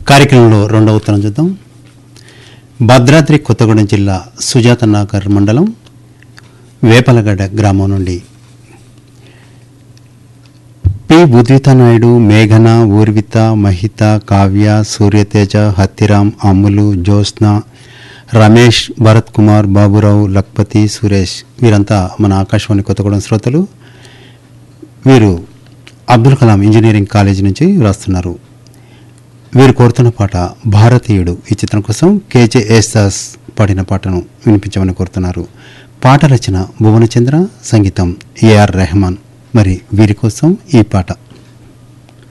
కార్యక్రమంలో రెండవ ఉత్తరం చూద్దాం భద్రాద్రి కొత్తగూడెం జిల్లా సుజాత నగర్ మండలం వేపలగడ్డ గ్రామం నుండి పి ఉద్విత నాయుడు మేఘన ఊర్విత మహిత కావ్య సూర్యతేజ హత్తిరామ్ అమ్ములు జ్యోత్స్న రమేష్ భరత్ కుమార్ బాబురావు లక్పతి సురేష్ వీరంతా మన ఆకాశవాణి కొత్తగూడెం శ్రోతలు వీరు అబ్దుల్ కలాం ఇంజనీరింగ్ కాలేజీ నుంచి రాస్తున్నారు వీరు కోరుతున్న పాట భారతీయుడు ఈ చిత్రం కోసం కేజే యేసుదాస్ పాడిన పాటను వినిపించమని కోరుతున్నారు పాట రచన భువనచంద్ర సంగీతం ఏఆర్ రెహమాన్ మరి వీరి కోసం ఈ పాట